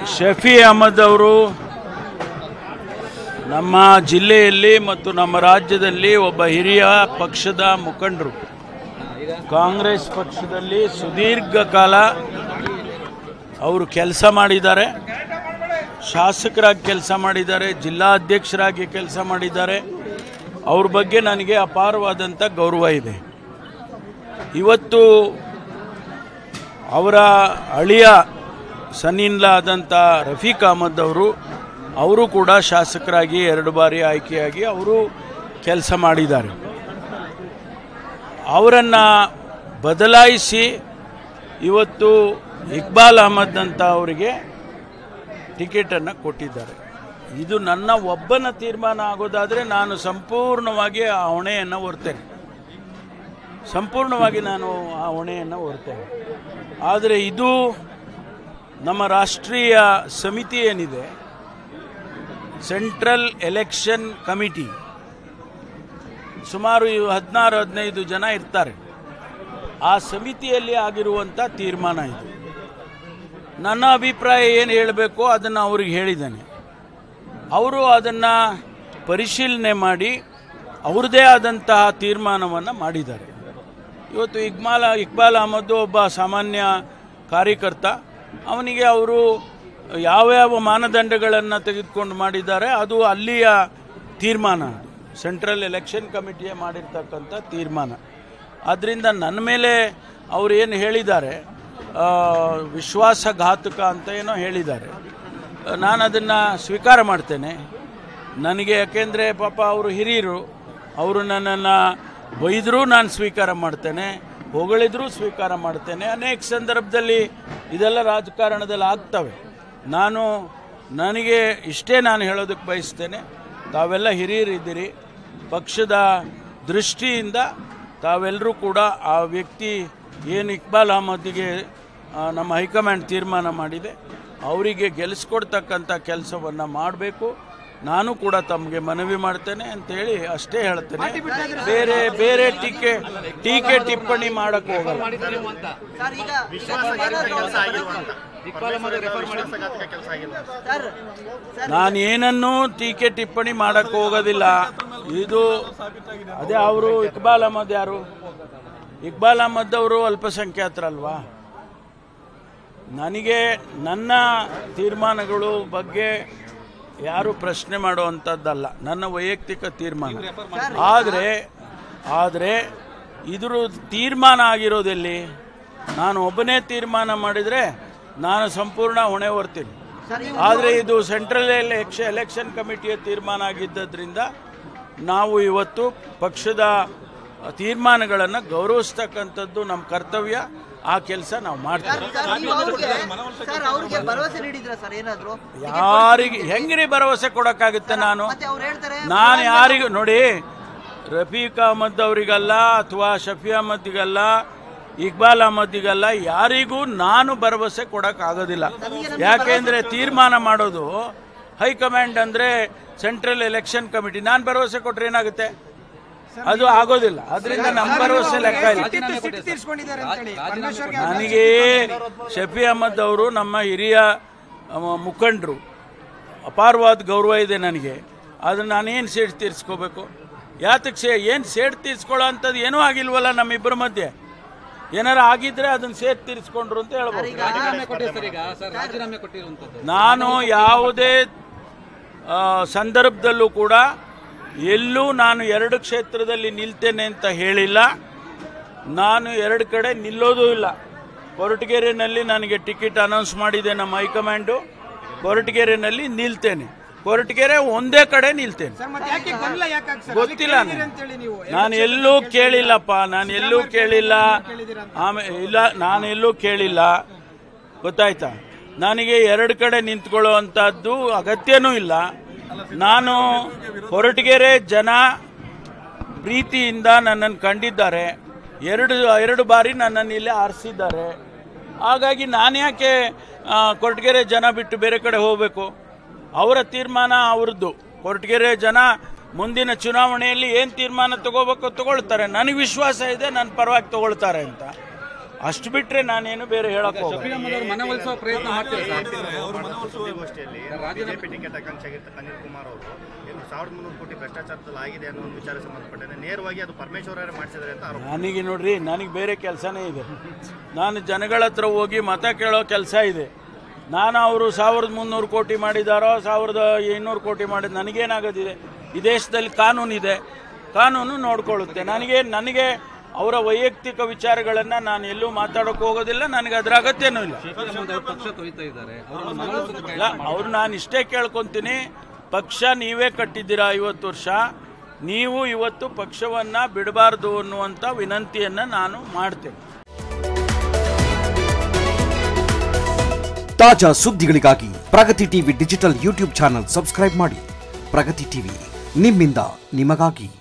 ಶಫಿ ಅಹಮದ್ ಅವರು ನಮ್ಮ ಜಿಲ್ಲೆಯಲ್ಲಿ ಮತ್ತು ನಮ್ಮ ರಾಜ್ಯದಲ್ಲಿ ಒಬ್ಬ ಹಿರಿಯ ಪಕ್ಷದ ಮುಖಂಡರು ಕಾಂಗ್ರೆಸ್ ಪಕ್ಷದಲ್ಲಿ ಸುದೀರ್ಘ ಕಾಲ ಅವರು ಕೆಲಸ ಮಾಡಿದ್ದಾರೆ ಶಾಸಕರಾಗಿ ಕೆಲಸ ಮಾಡಿದ್ದಾರೆ ಜಿಲ್ಲಾಧ್ಯಕ್ಷರಾಗಿ ಕೆಲಸ ಮಾಡಿದ್ದಾರೆ ಅವ್ರ ಬಗ್ಗೆ ನನಗೆ ಅಪಾರವಾದಂಥ ಗೌರವ ಇದೆ ಇವತ್ತು ಅವರ ಅಳಿಯ ಸನ್ನಿನ್ಲ ಆದಂಥ ರಫೀಕ್ ಅಹಮದ್ ಅವರು ಅವರು ಕೂಡ ಶಾಸಕರಾಗಿ ಎರಡು ಬಾರಿ ಆಯ್ಕೆಯಾಗಿ ಅವರು ಕೆಲಸ ಮಾಡಿದ್ದಾರೆ ಅವರನ್ನು ಬದಲಾಯಿಸಿ ಇವತ್ತು ಇಕ್ಬಾಲ್ ಅಹಮದ್ ಅಂತ ಅವರಿಗೆ ಟಿಕೆಟನ್ನು ಕೊಟ್ಟಿದ್ದಾರೆ ಇದು ನನ್ನ ಒಬ್ಬನ ತೀರ್ಮಾನ ಆಗೋದಾದರೆ ನಾನು ಸಂಪೂರ್ಣವಾಗಿ ಆ ಹೊಣೆಯನ್ನು ಹೊರ್ತೇನೆ ಸಂಪೂರ್ಣವಾಗಿ ನಾನು ಆ ಹೊಣೆಯನ್ನು ಹೊರ್ತೇನೆ ಆದರೆ ಇದು ನಮ್ಮ ರಾಷ್ಟ್ರೀಯ ಸಮಿತಿ ಏನಿದೆ ಸೆಂಟ್ರಲ್ ಎಲೆಕ್ಷನ್ ಕಮಿಟಿ ಸುಮಾರು ಇವು ಹದಿನಾರು ಹದಿನೈದು ಜನ ಇರ್ತಾರೆ ಆ ಸಮಿತಿಯಲ್ಲಿ ಆಗಿರುವಂಥ ತೀರ್ಮಾನ ಇದು ನನ್ನ ಅಭಿಪ್ರಾಯ ಏನು ಹೇಳಬೇಕೋ ಅದನ್ನು ಅವ್ರಿಗೆ ಹೇಳಿದ್ದೇನೆ ಅವರು ಅದನ್ನು ಪರಿಶೀಲನೆ ಮಾಡಿ ಅವ್ರದ್ದೇ ಆದಂತಹ ತೀರ್ಮಾನವನ್ನು ಮಾಡಿದ್ದಾರೆ ಇವತ್ತು ಇಕ್ಮಾಲ ಇಕ್ಬಾಲ್ ಅಹಮದ್ ಒಬ್ಬ ಸಾಮಾನ್ಯ ಕಾರ್ಯಕರ್ತ ಅವನಿಗೆ ಅವರು ಯಾವ್ಯಾವ ಮಾನದಂಡಗಳನ್ನು ತೆಗೆದುಕೊಂಡು ಮಾಡಿದ್ದಾರೆ ಅದು ಅಲ್ಲಿಯ ತೀರ್ಮಾನ ಸೆಂಟ್ರಲ್ ಎಲೆಕ್ಷನ್ ಕಮಿಟಿಯ ಮಾಡಿರ್ತಕ್ಕಂಥ ತೀರ್ಮಾನ ಆದ್ದರಿಂದ ನನ್ನ ಮೇಲೆ ಅವರು ಏನು ಹೇಳಿದ್ದಾರೆ ಆ, ವಿಶ್ವಾಸಘಾತುಕ ಅಂತ ಏನೋ ಹೇಳಿದ್ದಾರೆ ನಾನು ಅದನ್ನು ಸ್ವೀಕಾರ ಮಾಡ್ತೇನೆ ನನಗೆ ಯಾಕೆಂದರೆ ಪಾಪ ಅವರು ಹಿರಿಯರು ಅವರು ನನ್ನನ್ನು ಬೈದರೂ ನಾನು ಸ್ವೀಕಾರ ಮಾಡ್ತೇನೆ ಹೊಗಳಿದ್ರೂ ಸ್ವೀಕಾರ ಮಾಡ್ತೇನೆ ಅನೇಕ ಸಂದರ್ಭದಲ್ಲಿ ಇದೆಲ್ಲ ರಾಜಕಾರಣದಲ್ಲಿ ಆಗ್ತವೆ ನಾನು ನನಗೆ ಇಷ್ಟೇ ನಾನು ಹೇಳೋದಕ್ಕೆ ಬಯಸ್ತೇನೆ ತಾವೆಲ್ಲ ಹಿರಿಯರಿದ್ದೀರಿ ಪಕ್ಷದ ದೃಷ್ಟಿಯಿಂದ ತಾವೆಲ್ಲರೂ ಕೂಡ ಆ ವ್ಯಕ್ತಿ ಏನು ಇಕ್ಬಾಲ್ ಅಹಮದ್ಗೆ ಆ, ನಮ್ಮ ಹೈಕಮಾಂಡ್ ತೀರ್ಮಾನ ಮಾಡಿದೆ ಅವರಿಗೆ ಗೆಲ್ಲಿಸ್ಕೊಡ್ತಕ್ಕಂಥ ಕೆಲಸವನ್ನು ಮಾಡಬೇಕು ನಾನು ಕೂಡ ತಮಗೆ ಮನವಿ ಮಾಡ್ತೇನೆ ಅಂತೇಳಿ ಅಷ್ಟೇ ಹೇಳ್ತೇನೆ ಬೇರೆ ಬೇರೆ ಟೀಕೆ ಟೀಕೆ ಟಿಪ್ಪಣಿ ಮಾಡಕ್ಕೆ ಹೋಗಲ್ಲ ಸರ್ ಈಗ ಸರ್ ಸರ್ ನಾನು ಏನನ್ನೂ ಟೀಕೆ ಟಿಪ್ಪಣಿ ಮಾಡಕ್ಕೆ ಹೋಗೋದಿಲ್ಲ ಇದು ಅದೇ ಅವರು ಇಕ್ಬಾಲ್ ಅಹಮದ್ ಯಾರು ಇಕ್ಬಾಲ್ ಅಹಮದ್ ಅವರು ಅಲ್ಪಸಂಖ್ಯಾತರಲ್ವಾ ನನಗೆ ನನ್ನ ತೀರ್ಮಾನಗಳು ಬಗ್ಗೆ ಯಾರು ಪ್ರಶ್ನೆ ಮಾಡುವಂಥದ್ದಲ್ಲ ನನ್ನ ವೈಯಕ್ತಿಕ ತೀರ್ಮಾನ ಆದರೆ ಆದರೆ ಇದ್ರ ತೀರ್ಮಾನ ಆಗಿರೋದೆಲ್ಲಿ ನಾನು ಒಬ್ಬನೇ ತೀರ್ಮಾನ ಮಾಡಿದರೆ ನಾನು ಸಂಪೂರ್ಣ ಹೊಣೆ ಹೊರ್ತೀನಿ ಸರ್ ಈಗ ಆದರೆ ಇದು ಸೆಂಟ್ರಲ್ ಎಲೆಕ್ಷನ್ ಎಲೆಕ್ಷನ್ ಕಮಿಟಿಯ ತೀರ್ಮಾನ ಆಗಿದ್ದರಿಂದ ನಾವು ಇವತ್ತು ಪಕ್ಷದ ತೀರ್ಮಾನಗಳನ್ನು ಗೌರವಿಸ್ತಕ್ಕಂಥದ್ದು ನಮ್ಮ ಕರ್ತವ್ಯ ಆ ಕೆಲಸ ನಾವು ಮಾಡ್ತೇವೆ ಸರ್ ನೀವು ಅವ್ರಿಗೆ ಸರ್ ಅವ್ರಿಗೆ ಭರವಸೆ ನೀಡಿದ್ರ ಸರ್ ಏನಾದ್ರು ಯಾರಿಗೆ ಹೆಂಗ್ರಿ ಭರವಸೆ ಕೊಡೋಕ್ಕಾಗುತ್ತೆ ನಾನು ಮತ್ತೆ ಅವ್ರು ಹೇಳ್ತಾರೆ ನಾನು ಯಾರಿಗೂ ನೋಡಿ ರಫೀಕ್ ಅಹಮದ್ ಅವರಿಗಲ್ಲ ಅಥವಾ ಶಫಿ ಅಹಮದ್ಗಲ್ಲ ಇಕ್ಬಾಲ್ ಅಹಮದ್ಗಲ್ಲ ಯಾರಿಗೂ ನಾನು ಭರವಸೆ ಕೊಡೋಕ್ಕಾಗೋದಿಲ್ಲ ಯಾಕೆಂದ್ರೆ ತೀರ್ಮಾನ ಮಾಡೋದು ಹೈಕಮಾಂಡ್ ಅಂದ್ರೆ ಸೆಂಟ್ರಲ್ ಎಲೆಕ್ಷನ್ ಕಮಿಟಿ ನಾನು ಭರವಸೆ ಕೊಟ್ರೆ ಏನಾಗುತ್ತೆ ಅದು ಆಗೋದಿಲ್ಲ ಅದರಿಂದ ನಮ್ಮ ಭರವಸೆ ಲೆಕ್ಕ ಇಲ್ಲ ಸಿಟ್ಟು ತೀರ್ಸ್ಕೊಂಡಿದ್ದಾರೆ ಅಂತೇಳಿ ಪರಮೇಶ್ವರ್ಗೆ ನನಗೆ ಶಫಿ ಅಹಮದ್ ಅವರು ನಮ್ಮ ಹಿರಿಯ ಅವ, ಮುಖಂಡರು ಅಪಾರವಾದ ಗೌರವ ಇದೆ ನನಗೆ ಅದನ್ನು ನಾನೇನು ಸೇಡ್ ತೀರಿಸ್ಕೋಬೇಕು ಯಾತಕ್ಕೆ ಸೇ ಏನು ಸೇಡ್ ತೀರಿಸ್ಕೊಳ್ಳೋ ಅಂಥದ್ದು ಏನೂ ಆಗಿಲ್ವಲ್ಲ ನಮ್ಮಿಬ್ಬರ ಮಧ್ಯೆ ಏನಾರ ಆಗಿದ್ರೆ ಅದನ್ನು ಸೇಡ್ ತೀರಿಸ್ಕೊಂಡ್ರು ಅಂತ ಹೇಳ್ಬೋದು ರಾಜೀನಾಮೆ ಕೊಟ್ಟಿರಿ ಸರ್ ಈಗ ಸರ್ ರಾಜೀನಾಮೆ ಕೊಟ್ಟಿರುವಂತದ್ದು ನಾನು ಯಾವುದೇ ಆ, ಸಂದರ್ಭದಲ್ಲೂ ಕೂಡ ಎಲ್ಲೂ ನಾನು ಎರಡು ಕ್ಷೇತ್ರದಲ್ಲಿ ನಿಲ್ತೇನೆ ಅಂತ ಹೇಳಿಲ್ಲ ನಾನು ಎರಡು ಕಡೆ ನಿಲ್ಲೋದೂ ಇಲ್ಲ ಕೊರಟಗೆರೆನಲ್ಲಿ ನನಗೆ ಟಿಕೆಟ್ ಅನೌನ್ಸ್ ಮಾಡಿದೆ ನಮ್ಮ ಹೈಕಮಾಂಡು ಕೊರಟಗೆರೆನಲ್ಲಿ ನಿಲ್ತೇನೆ ಕೊರಟಗೆರೆ ಒಂದೇ ಕಡೆ ನಿಲ್ತೇನೆ ಸರ್ ಮತ್ತೆ ಯಾಕೆ ಗೊಂದಲ ಯಾಕೆ ಸರ್ ಗೊತ್ತಿಲ್ಲ ಅದಕ್ಕೆ ನನಗೆ. ಅಂತೇಳಿ ನೀವು ನಾನು ಎಲ್ಲೂ ಕೇಳಿಲ್ಲಪ್ಪ ನಾನು ಎಲ್ಲೂ ಕೇಳಿಲ್ಲ ಆಮೇಲೆ ಇಲ್ಲ ನಾನು ಎಲ್ಲೂ ಕೇಳಿಲ್ಲ ಗೊತ್ತಾಯ್ತಾ ನನಗೆ ಎರಡು ಕಡೆ ನಿಂತ್ಕೊಳ್ಳೋ ಅಂಥದ್ದು ಅಗತ್ಯನೂ ಇಲ್ಲ ನಾನು ಹೊರಟಗೆರೆ ಜನ ಪ್ರೀತಿಯಿಂದ ನನ್ನನ್ನು ಕಂಡಿದ್ದಾರೆ ಎರಡು ಎರಡು ಬಾರಿ ನನ್ನನ್ನು ಇಲ್ಲೇ ಆರಿಸಿದ್ದಾರೆ ಹಾಗಾಗಿ ನಾನು ಯಾಕೆ ಆ, ಕೊರಟಗೆರೆ ಜನ ಬಿಟ್ಟು ಬೇರೆ ಕಡೆ ಹೋಗಬೇಕು ಅವರ ತೀರ್ಮಾನ ಅವ್ರದ್ದು ಕೊರಟಗೆರೆ ಜನ ಮುಂದಿನ ಚುನಾವಣೆಯಲ್ಲಿ ಏನು ತೀರ್ಮಾನ ತಗೋಬೇಕು ತಗೊಳ್ತಾರೆ ನನಗೆ ವಿಶ್ವಾಸ ಇದೆ ನನ್ನ ಪರವಾಗಿ ತಗೊಳ್ತಾರೆ ಅಂತ ಅಷ್ಟು ಬಿಟ್ಟರೆ ನಾನೇನು ಬೇರೆ ಹೇಳಕ್ಕೆ ಹೋಗಲ್ಲ ಶಫೀರ್ ಅಹಮದ್ ಅವರು ಮನವೊಲಿಸುವ ಪ್ರಯತ್ನ ಮಾಡ್ತೀರಾ ಸರ್ ಸುದ್ದಿಗೋಷ್ಠಿಯಲ್ಲಿ ಬಿಜೆಪಿ ಟಿಕೆಟ್ ಆಕಾಂಕ್ಷಿಯಾಗಿರ್ತಕ್ಕ ಅನಿಲ್ ಕುಮಾರ್ ಅವರು ಏನು ಸಾವಿರದ ಮುನ್ನೂರು ಕೋಟಿ ಭ್ರಷ್ಟಾಚಾರದಲ್ಲಿ ಆಗಿದೆ ಅನ್ನೋ ಒಂದು ವಿಚಾರ ಸಂಬಂಧಪಟ್ಟಂತೆ ನೇರವಾಗಿ ಅದು ಪರಮೇಶ್ವರರೇ ಮಾಡಿಸಿದ್ದಾರೆ ಅಂತ ಆರೋಪ ನನಗೆ ನೋಡ್ರಿ ನನಗೆ ಬೇರೆ ಕೆಲಸನೇ ಇದೆ ನಾನು ಜನಗಳ ಹತ್ರ ಹೋಗಿ ಮತ ಕೇಳೋ ಕೆಲಸ ಇದೆ ನಾನು ಅವರು ಸಾವಿರದ ಮುನ್ನೂರು ಕೋಟಿ ಮಾಡಿದಾರೋ ಸಾವಿರದ ಇನ್ನೂರು ಕೋಟಿ ಮಾಡಿದ ನನಗೇನಾಗೋದಿದೆ ಈ ದೇಶದಲ್ಲಿ ಕಾನೂನಿದೆ ಕಾನೂನು ನೋಡ್ಕೊಳ್ಳುತ್ತೆ ನನಗೆ ನನಗೆ ಅವರ ವೈಯಕ್ತಿಕ ವಿಚಾರಗಳನ್ನು ನಾನು ಎಲ್ಲೂ ಮಾತಾಡೋಕೆ ಹೋಗೋದಿಲ್ಲ ನನಗೆ ಅದರ ಅಗತ್ಯನೂ ಇಲ್ಲ ಶಫೀರ್ ಅಹಮದ್ ಅವರು ಪಕ್ಷ ತೊಯ್ತಾ ಇದ್ದಾರೆ ಅವರನ್ನು ಮನವೊಲಿಸೋಕೆ ಇಲ್ಲ ಅವ್ರು ನಾನು ಇಷ್ಟೇ ಕೇಳ್ಕೊತೀನಿ ಪಕ್ಷ ನೀವೇ ಕಟ್ಟಿದ್ದೀರಾ ಐವತ್ತು ವರ್ಷ ನೀವು ಇವತ್ತು ಪಕ್ಷವನ್ನು ಬಿಡಬಾರ್ದು ಅನ್ನುವಂಥ ವಿನಂತಿಯನ್ನು ನಾನು ಮಾಡ್ತೇನೆ ತಾಜಾ ಸುದ್ದಿಗಳಿಗಾಗಿ Pragathi TV digital YouTube channel subscribe ಮಾಡಿ ಪ್ರಗತಿ ಟಿವಿ ನಿಮ್ಮಿಂದ ನಿಮಗಾಗಿ